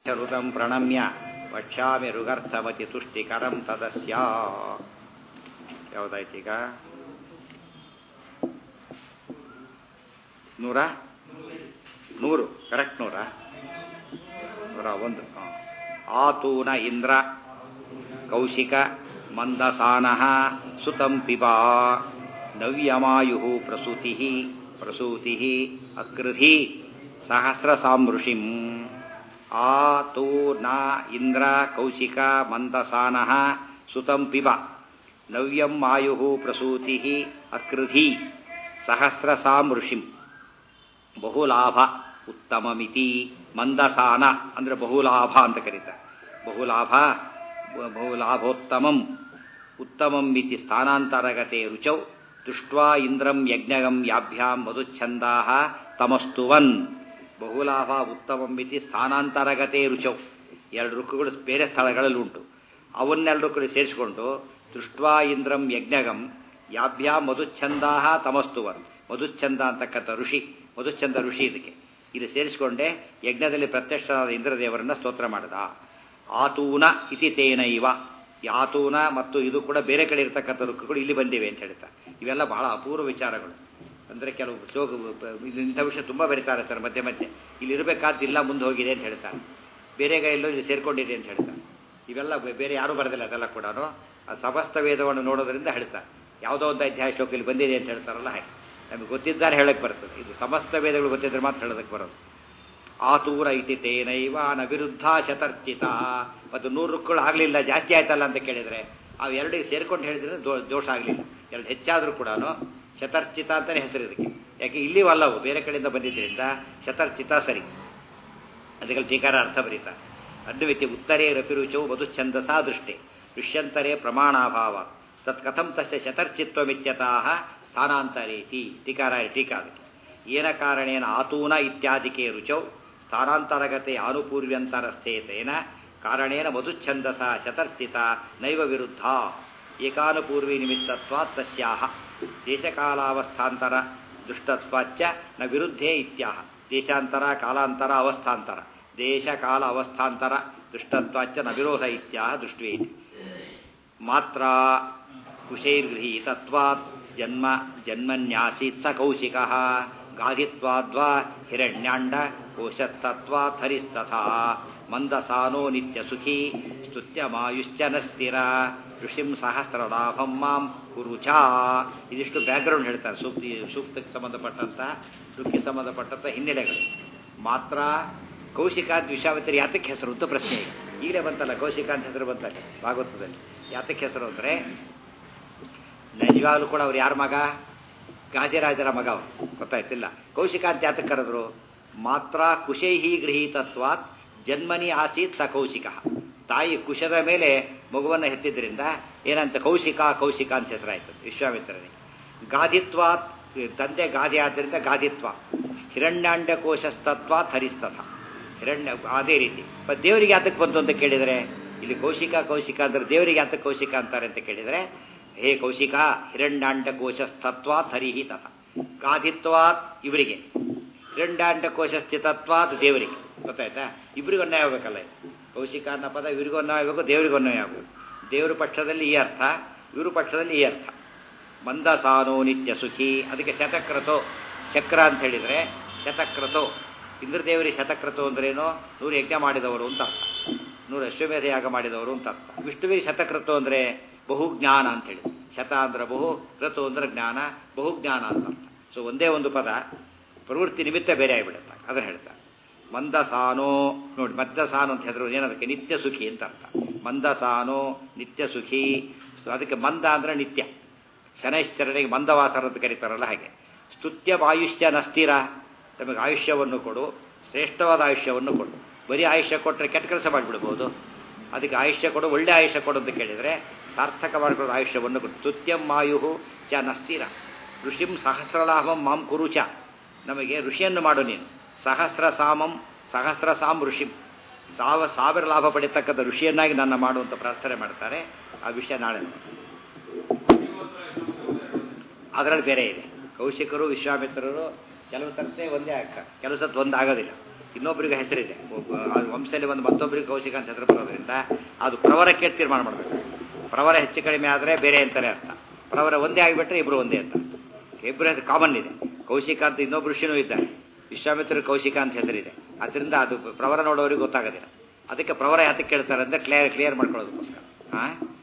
ಋತಂ ಪ್ರಣಮ್ಯ ವಕ್ಷ್ಯಾಮಿ ಋಗರ್ಥಮತಿ ತುಷ್ಟಿಕರಂ ತದಸ್ಯ ಯಾವುದಾಯ್ತೀಗ ನೂರ ನೂರು ಕರೆಕ್ಟ್ ನೂರ ನೂರ ಒಂದು ಹಾಂ. ಆತೂನ ಇಂದ್ರ ಕೌಶಿಕ ಮಂದಸಾನ ಸುತಂ ಪಿಬಾ ನವ್ಯಮಾಯು ಪ್ರಸೂತಿ ಪ್ರಸೂತಿ ಅಕೃಧಿ ಸಹಸ್ರಸಾಮೃಷಿಂ ಆತೂ ನ ಇಂದ್ರ ಕೌಶಿಕ ಮಂದಸಾನ ಸುತಂ ಪಿಬ ನವ್ಯಂ ಮಾಯು ಪ್ರಸೂತಿ ಅಕೃಧಿ ಸಹಸ್ರಸಾಮೃಷಿಂ ಬಹುಲಾಭ ಉತ್ತಮಮಿತಿ ಮಂದಸಾನ ಅಂದರೆ ಬಹುಲಾಭ ಅಂತ ಕರೀತಾರೆ ಬಹುಲಾಭ ಬಹುಲಾಭೋತ್ತಮಂ ಉತ್ತಮಂ ಇತಿ ಸ್ಥಾನಾಂತರಗತೆ ರುಚೌ ದೃಷ್ಟ್ವಾ ಇಂದ್ರಂ ಯಜ್ಞಗಂ ಯಾಭ್ಯಾಂ ಮಧುಚ್ಛಂದಾ ತಮಸ್ತುವನ್ ಬಹುಲಾಭ ಉತ್ತಮಂ ಇತಿ ಸ್ಥಾನಾಂತರಗತೆ ರುಚೌ ಎರಡು ರುಕ್ಕುಗಳು ಬೇರೆ ಸ್ಥಳಗಳಲ್ಲಿ ಉಂಟು ಅವನ್ನೆರಡು ಕೂಡ ಸೇರಿಸಿಕೊಂಡು ದೃಷ್ಟ್ವಾ ಇಂದ್ರಂ ಯಜ್ಞಗಂ ಯಾಭ್ಯಾಂ ಮಧುಚ್ಛಂದಾ ತಮಸ್ತುವನ್ ಮಧುಚ್ಛಂದ ಅಂತಕ್ಕಂಥ ಋಷಿ ಮಧುಚ್ಛಂದ ಋಷಿ ಇದಕ್ಕೆ ಇದು ಸೇರಿಸಿಕೊಂಡೆ ಯಜ್ಞದಲ್ಲಿ ಪ್ರತ್ಯಕ್ಷರಾದ ಇಂದ್ರದೇವರನ್ನ ಸ್ತೋತ್ರ ಮಾಡಿದ ಆತೂನ ಇತಿ ತೇನೈವ ಯಾತೂನ ಮತ್ತು ಇದು ಕೂಡ ಬೇರೆ ಕಡೆ ಇರತಕ್ಕಂಥ ರುಕ್ಕುಗಳು ಇಲ್ಲಿ ಬಂದಿವೆ ಅಂತ ಹೇಳ್ತಾರೆ ಇವೆಲ್ಲ ಬಹಳ ಅಪೂರ್ವ ವಿಚಾರಗಳು ಅಂದರೆ ಕೆಲವು ಶೋಕ ಇದು ಇಂಥ ವಿಷಯ ತುಂಬ ಬರೀತಾರೆ ಸರ್ ಮಧ್ಯೆ ಮಧ್ಯೆ ಇಲ್ಲಿ ಇರಬೇಕಾದಿಲ್ಲ ಮುಂದೆ ಹೋಗಿದೆ ಅಂತ ಹೇಳ್ತಾರೆ ಬೇರೆ ಎಲ್ಲೋ ಇಲ್ಲಿ ಸೇರ್ಕೊಂಡಿದೆ ಅಂತ ಹೇಳ್ತಾರೆ ಇವೆಲ್ಲ ಬೇರೆ ಯಾರೂ ಬರೋದಿಲ್ಲ ಅದೆಲ್ಲ ಕೂಡ ಆ ಸಮಸ್ತ ವೇದವನ್ನು ನೋಡೋದ್ರಿಂದ ಹೇಳ್ತಾರೆ ಯಾವುದೋ ಒಂದು ಅಧ್ಯಾಯ ಶ್ಲೋಕ ಇಲ್ಲಿ ಬಂದಿದೆ ಅಂತ ಹೇಳ್ತಾರಲ್ಲ ಹಾಗೆ ನಮಗೆ ಗೊತ್ತಿದ್ದಾರೆ ಹೇಳಕ್ಕೆ ಬರ್ತದೆ ಇದು ಸಮಸ್ತ ವೇದಗಳು ಗೊತ್ತಿದ್ರೆ ಮಾತ್ರ ಹೇಳೋದಕ್ಕೆ ಬರೋದು ಆತೂರ ಇತಿ ತೇನೈವ ನ ವಿರುದ್ಧ ಶತರ್ಚಿತ ಮತ್ತು ನೂರು ರುಕ್ಕುಗಳು ಆಗಲಿಲ್ಲ ಜಾಸ್ತಿ ಆಯ್ತಲ್ಲ ಅಂತ ಕೇಳಿದರೆ ಅವು ಎರಡಿಗೆ ಸೇರ್ಕೊಂಡು ಹೇಳಿದ್ರೆ ದೋ ದೋಷ ಆಗಲಿಲ್ಲ ಎರಡು ಹೆಚ್ಚಾದರೂ ಕೂಡ ಶತರ್ಚಿತ ಅಂತಲೇ ಹೆಸರು ಇದಕ್ಕೆ ಯಾಕೆ ಇಲ್ಲಿ ಅಲ್ಲವು ಬೇರೆ ಕಡೆಯಿಂದ ಬಂದಿದ್ದರಿಂದ ಶತರ್ಚಿತ ಸರಿ ಅದಕ್ಕೆ ಟೀಕಾರ ಅರ್ಥ ಬರೀತಾರೆ ಅಡ್ಡವಿತಿ ಉತ್ತರೇ ರಪಿರುಚೌ ಮಧುಚ್ಛಂದಸಾ ದೃಷ್ಟಿ ಋಷ್ಯಂತರೇ ಪ್ರಮಾಣಾಭಾವ ತತ್ ಕಥಂ ತಸ್ಯ ಶತರ್ಚಿತ್ವಮಿತ್ಯತಃ ಸ್ಥಾನಾಂತರೇತಿ ಟೀಕಾರ ಟೀಕಾ ಅದಕ್ಕೆ ಏನ ಕಾರಣೇನ ಆತೂನ ಇತ್ಯಾದಿಕೆ ರುಚೌ ಸ್ಥಾನಾಂತರಗತೆ ಆನುಪೂರ್ವ್ಯಂತರಸ್ಥೇತೇನ ಕಾರಣೇನ ಮಧುಚ್ಛಂದಸ ಶತರ್ಚಿತ ನೈವ ವಿರುದ್ಧ ಏಕಾನುಪೂರ್ವಿ ನಿಮಿತ್ತತ್ವಾತ್ ತಸ್ಯಾಹ ದೇಶಕಾಲಾವಸ್ಥಾಂತರ ದುಷ್ಟತ್ವಾಚ್ಚ ನ ವಿರುದ್ಧೇ ಇತ್ಯಾಹ ದೇಶಾಂತರ ಕಾಲಾಂತರ ಅವಸ್ಥಾಂತರ ದೇಶ ಕಾಲ ಅವಸ್ಥಾಂತರ ದುಷ್ಟತ್ವಾಚ್ಚ ನ ವಿರೋಧ ಇತ್ಯಾಹ ದೃಷ್ಟ್ವೇ ಮಾತ್ರ ಕುಶೈರ್ಗೃಹೀತತ್ವಾತ್ ಜನ್ಮ ಜನ್ಮನ್ಯಾಸೀತ್ ಸ ಕೌಶಿಕ ಗಾಧಿತ್ವಾದ್ವಾ ಹಿರಣ್ಯಾಂಡ ಕೋಶಸ್ತತ್ವಾತ್ ಹರಿಸ್ತಥಾ ಮಂದಸಾನೋ ನಿತ್ಯ ಸುಖಿ ಸ್ತುತ್ಯಮಾಯುಶ್ಚ ನ ಸ್ಥಿರ ಋಷಿಂ ಸಹಸ್ರಲಾಭಂ ಮಾಂ ಕುರುಚ ಇದಿಷ್ಟು ಬ್ಯಾಕ್ಗ್ರೌಂಡ್ ಹೇಳ್ತಾರೆ ಸೂಕ್ತಿ ಸೂಕ್ತಕ್ಕೆ ಸಂಬಂಧಪಟ್ಟಂಥ ಸೂಕ್ತಿಗೆ ಸಂಬಂಧಪಟ್ಟಂಥ ಹಿನ್ನೆಲೆಗಳು ಮಾತ್ರ ಕೌಶಿಕಾಂತ್ ವಿಶ್ವಾಮಿತ್ರಿ ಯಾತಕ್ಕೆ ಹೆಸರು ಅಂತ ಪ್ರಶ್ನೆ ಈಗಲೇ ಬಂತಲ್ಲ ಕೌಶಿಕಾಂತ್ ಹೆಸರು ಬಂತಲ್ಲ ಭಾಗವತದಲ್ಲಿ ಯಾತಕ್ಕೆ ಹೆಸರು ಅಂದರೆ ನಿಜವಾಗ್ಲೂ ಕೂಡ ಅವ್ರು ಯಾರ ಮಗ ಗಾಜರಾಜರ ಮಗ ಅವರು ಗೊತ್ತಾಯ್ತಿಲ್ಲ ಕೌಶಿಕಾಂತ್ ಯಾತಕ್ಕೆ ಕರೆದ್ರು ಮಾತ್ರ ಕುಶೈಹಿ ಗೃಹೀತತ್ವಾತ್ ಜನ್ಮನಿ ಆಸೀತ್ ಸ ಕೌಶಿಕ ತಾಯಿ ಕುಶದ ಮೇಲೆ ಮಗುವನ್ನು ಹೆತ್ತಿದ್ರಿಂದ ಏನಂತ ಕೌಶಿಕ ಕೌಶಿಕ ಅಂತ ಹೆಸರಾಯ್ತು ವಿಶ್ವಾಮಿತ್ರನಿಗೆ ಗಾಧಿತ್ವಾತ್ ತಂದೆ ಗಾದಿ ಆದ್ದರಿಂದ ಗಾಧಿತ್ವ ಹಿರಣ್ಯಾಂಡ ಕೋಶಸ್ತತ್ವಾತ್ ಹರಿಸ್ತಥ ಹಿರಣ್ಯ ಅದೇ ರೀತಿ ದೇವರಿಗೆ ಯಾತಕ್ಕೆ ಬಂತು ಅಂತ ಕೇಳಿದರೆ ಇಲ್ಲಿ ಕೌಶಿಕ ಕೌಶಿಕ ಅಂದ್ರೆ ದೇವರಿಗೆ ಯಾತಕ್ಕೆ ಕೌಶಿಕ ಅಂತಾರೆ ಅಂತ ಕೇಳಿದರೆ ಹೇ ಕೌಶಿಕ ಹಿರಣ್ಯಾಂಡ ಕೋಶಸ್ತತ್ವಾತ್ ಹರಿಹಿ ತಥ ಗಾಧಿತ್ವಾತ್ ಇವರಿಗೆ ಹಿರಣ್ಯಾಂಡ ಕೋಶ ಸ್ಥಿತತ್ವಾತ್ ದೇವರಿಗೆ ಗೊತ್ತಾಯ್ತಾ ಇಬ್ಬರಿಗೂ ಅನ್ಯಾಯ ಆಗಬೇಕಲ್ಲ ಕೌಶಿಕ ಅನ್ನೋ ಪದ ಇವರಿಗೂ ಅನ್ಯಾಯ ಆಗಬೇಕು ದೇವರಿಗೂ ಅನ್ಯಾಯ ಆಗಬೇಕು ದೇವರ ಪಕ್ಷದಲ್ಲಿ ಈ ಅರ್ಥ ಇವರು ಪಕ್ಷದಲ್ಲಿ ಈ ಅರ್ಥ ಮಂದಸಾನೋ ನಿತ್ಯ ಸುಖಿ ಅದಕ್ಕೆ ಶತಕ್ರತೋ ಚಕ್ರ ಅಂತ ಹೇಳಿದರೆ ಶತಕ್ರತೋ ಇಂದ್ರದೇವರಿಗೆ ಶತಕ್ರತೋ ಅಂದ್ರೇನು ನೂರು ಯಜ್ಞ ಮಾಡಿದವರು ಅಂತ ಅರ್ಥ ನೂರು ಅಶ್ವಮೇಧ ಯಾಗ ಮಾಡಿದವರು ಅಂತ ಅರ್ಥ ವಿಷ್ಣುವಿಗೆ ಶತಕೃತು ಅಂದರೆ ಬಹುಜ್ಞಾನ ಅಂತೇಳಿ ಶತ ಅಂದ್ರೆ ಬಹು ಕೃತು ಅಂದ್ರೆ ಜ್ಞಾನ ಬಹುಜ್ಞಾನ ಅಂತ ಅರ್ಥ ಸೊ ಒಂದೇ ಒಂದು ಪದ ಪ್ರವೃತ್ತಿ ನಿಮಿತ್ತ ಬೇರೆ ಆಗಿಬಿಡುತ್ತೆ ಅದನ್ನು ಹೇಳ್ತಾರೆ ಮಂದಸಾನೋ ನೋಡಿ ಮದ್ದಸಾನು ಅಂತ ಹೇಳಿದ್ರು ಏನದಕ್ಕೆ ನಿತ್ಯ ಸುಖಿ ಅಂತ ಅರ್ಥ ಮಂದಸಾನೋ ನಿತ್ಯ ಸುಖಿ ಅದಕ್ಕೆ ಮಂದ ಅಂದ್ರೆ ನಿತ್ಯ ಶನೈಶ್ಚರನಿಗೆ ಮಂದವಾಸರ ಅಂತ ಕರೀತಾರಲ್ಲ ಹಾಗೆ ಸ್ತುತ್ಯ ಆಯುಷ್ಯ ನಸ್ತಿರ ನಮಗೆ ಆಯುಷ್ಯವನ್ನು ಕೊಡು ಶ್ರೇಷ್ಠವಾದ ಆಯುಷ್ಯವನ್ನು ಕೊಡು ಬರೀ ಆಯುಷ್ಯ ಕೊಟ್ಟರೆ ಕೆಟ್ಟ ಕೆಲಸ ಮಾಡಿಬಿಡ್ಬೋದು ಅದಕ್ಕೆ ಆಯುಷ್ಯ ಕೊಡು ಒಳ್ಳೆ ಆಯುಷ್ಯ ಕೊಡು ಅಂತ ಕೇಳಿದರೆ ಸಾರ್ಥಕ ಮಾಡಿಕೊಳ್ಳೋ ಆಯುಷ್ಯವನ್ನು ಕೊಡು ಸ್ತುತ್ಯಂ ಆಯು ಚ ನಸ್ತಿರ ಋಷಿಂ ಸಹಸ್ರಲಾಭಂ ಮಾಂ ಕುರು ಚ ನಮಗೆ ಋಷಿಯನ್ನು ಮಾಡು ನೀನು ಸಹಸ್ರ ಸಾಮಂ ಸಹಸ್ರ ಸಾಮ್ ಋಷಿಂ ಸಾವ ಸಾವಿರ ಲಾಭ ಪಡಿತಕ್ಕಂಥ ಋಷಿಯನ್ನಾಗಿ ನನ್ನ ಮಾಡುವಂತ ಪ್ರಾರ್ಥನೆ ಮಾಡ್ತಾರೆ ಆ ವಿಷಯ ನಾಳೆ ಅದರಲ್ಲಿ ಬೇರೆ ಇದೆ ಕೌಶಿಕರು ವಿಶ್ವಾಮಿತ್ರರು ಕೆಲವು ಸರ್ತೆ ಒಂದೇ ಆಗ್ತಾರೆ ಕೆಲವು ಸರ್ತಿ ಒಂದು ಆಗೋದಿಲ್ಲ ಇನ್ನೊಬ್ಬರಿಗೆ ಹೆಸರಿದೆ ಒಬ್ಬ ಆ ವಂಶದಲ್ಲಿ ಒಂದು ಮತ್ತೊಬ್ಬರಿಗೆ ಕೌಶಿಕ ಅಂತ ಹೆಸರು ಬರೋದ್ರಿಂದ ಅದು ಪ್ರವರಕ್ಕೆ ತೀರ್ಮಾನ ಮಾಡಬೇಕು ಪ್ರವರ ಹೆಚ್ಚು ಕಡಿಮೆ ಆದರೆ ಬೇರೆ ಅಂತಾನೆ ಅರ್ಥ ಪ್ರವರ ಒಂದೇ ಆಗಿಬಿಟ್ರೆ ಇಬ್ಬರು ಒಂದೇ ಅಂತ ಇಬ್ಬರು ಹೆಸರು ಕಾಮನ್ ಇದೆ ಕೌಶಿಕ ಅಂತ ಇನ್ನೊಬ್ಬ ಋಷಿನೂ ಇದ್ದಾರೆ ವಿಶ್ವಾಮಿತ್ರ ಕೌಶಿಕ ಅಂತ ಹೆಸರಿದೆ ಅದರಿಂದ ಅದು ಪ್ರವರ ನೋಡೋರಿಗೆ ಗೊತ್ತಾಗೋದಿಲ್ಲ ಅದಕ್ಕೆ ಪ್ರವರ ಯಾತಕ್ಕೆ ಕೇಳ್ತಾರೆ ಅಂದರೆ ಕ್ಲಿಯರ್ ಕ್ಲಿಯರ್ ಮಾಡ್ಕೊಳ್ಳೋದಕ್ಕೋಸ್ಕರ ಹಾಂ